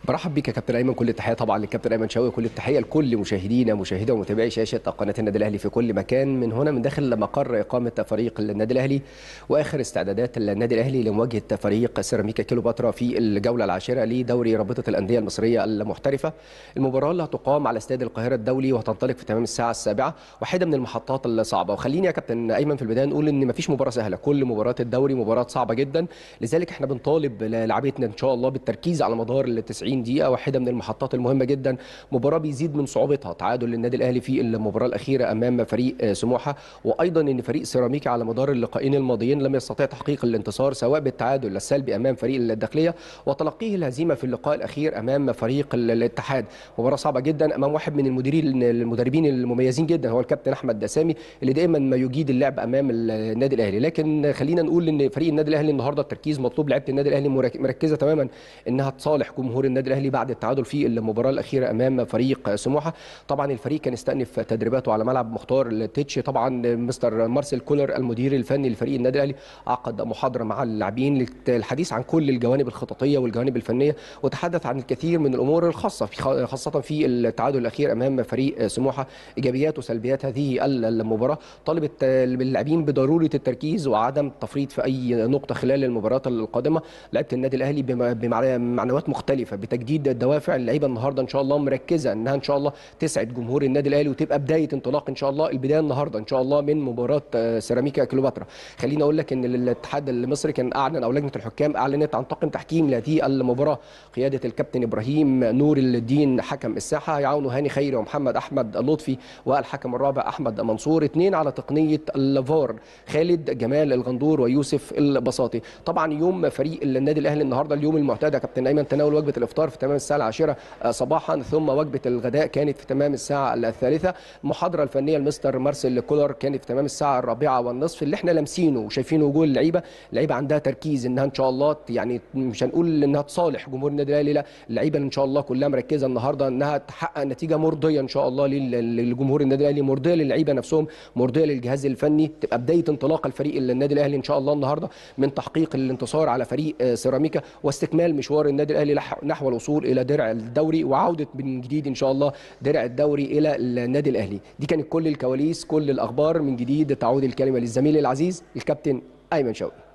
برحب بيك يا كابتن ايمن كل التحيه طبعا للكابتن ايمن شوقي كل التحيه لكل مشاهدينا مشاهدي ومتابعي شاشه قناه النادي الاهلي في كل مكان من هنا من داخل مقر اقامه فريق النادي الاهلي واخر استعدادات النادي الاهلي لمواجهه فريق سيراميكا كيلوباترا في الجوله العاشره لدوري رابطه الانديه المصريه المحترفه المباراه اللي هتقام على استاد القاهره الدولي وهتنطلق في تمام الساعه السابعه واحده من المحطات الصعبه وخليني يا كابتن ايمن في البدايه نقول ان مفيش مباراه سهله كل مباراه الدوري مباراه صعبه جدا لذلك احنا بنطالب لاعبتنا ان شاء الله بالتركيز على مدار ال 90 دقيقه واحده من المحطات المهمه جدا مباراه بيزيد من صعوبتها تعادل للنادي الاهلي في المباراه الاخيره امام فريق سموحه وايضا ان فريق سيراميكا على مدار اللقاءين الماضيين لم يستطيع تحقيق الانتصار سواء بالتعادل السلبي امام فريق الداخليه وتلقيه الهزيمه في اللقاء الاخير امام فريق الاتحاد مباراه صعبه جدا امام واحد من المديرين المدربين المميزين جدا هو الكابتن احمد دسامي اللي دائما ما يجيد اللعب امام النادي الاهلي لكن خلينا نقول ان فريق النادي الاهلي النهارده التركيز مطلوب لعيبه النادي الاهلي مركزه تماما انها تصالح جمهور النادي الاهلي بعد التعادل في المباراه الاخيره امام فريق سموحه طبعا الفريق كان استأنف تدريباته على ملعب مختار التتش طبعا مستر مارسيل كولر المدير الفني لفريق النادي الاهلي عقد محاضره مع اللاعبين للحديث عن كل الجوانب الخططيه والجوانب الفنيه وتحدث عن الكثير من الامور الخاصه في خاصه في التعادل الاخير امام فريق سموحه ايجابيات وسلبيات هذه المباراه طالب اللاعبين بضروره التركيز وعدم التفريط في اي نقطه خلال المباراه القادمه لعيبه النادي الاهلي بمعنويات مختلفه بتجديد الدوافع اللعيبه النهارده ان شاء الله مركزه انها ان شاء الله تسعد جمهور النادي الاهلي وتبقى بدايه انطلاق ان شاء الله البدايه النهارده ان شاء الله من مباراه سيراميكا كليوباترا خليني اقول لك ان الاتحاد المصري كان اعلن او لجنه الحكام اعلنت عن طاقم تحكيم لهذه المباراه قياده الكابتن ابراهيم نور الدين حكم الساحه يعاونه هاني خيري ومحمد احمد لطفي والحكم الرابع احمد منصور اثنين على تقنيه الفار خالد جمال الغندور ويوسف البساطي طبعا يوم فريق النادي الاهلي النهارده اليوم المعتاد يا كابتن ايمن تناول وجبه الافطار في تمام الساعه العاشره صباحا ثم وجبه الغداء كانت في تمام الساعه الثالثه المحاضره الفنيه لمستر مارسيل كولر كانت في تمام الساعه الرابعه والنصف اللي احنا لامسينه وشايفينه وجوه اللعيبه اللعيبه عندها تركيز انها ان شاء الله يعني مش هنقول انها تصالح جمهور النادي الاهلي لا اللعيبه ان شاء الله كلها مركزه النهارده انها تحقق نتيجه مرضيه ان شاء الله للجمهور النادي الاهلي مرضيه للعيبه نفسهم مرضيه للجهاز الفني تبقى بدايه انطلاق الفريق النادي الاهلي ان شاء الله النهارده من تحقيق الانتصار على فريق سيراميكا واستكمال مشوار النادي الاهلي نحو الوصول الى درع الدوري وعوده من جديد ان شاء الله درع الدوري الى النادي الاهلي دي كانت كل الكواليس كل الاخبار من جديد تعود الكلمه للزميل العزيز الكابتن ايمن شوقي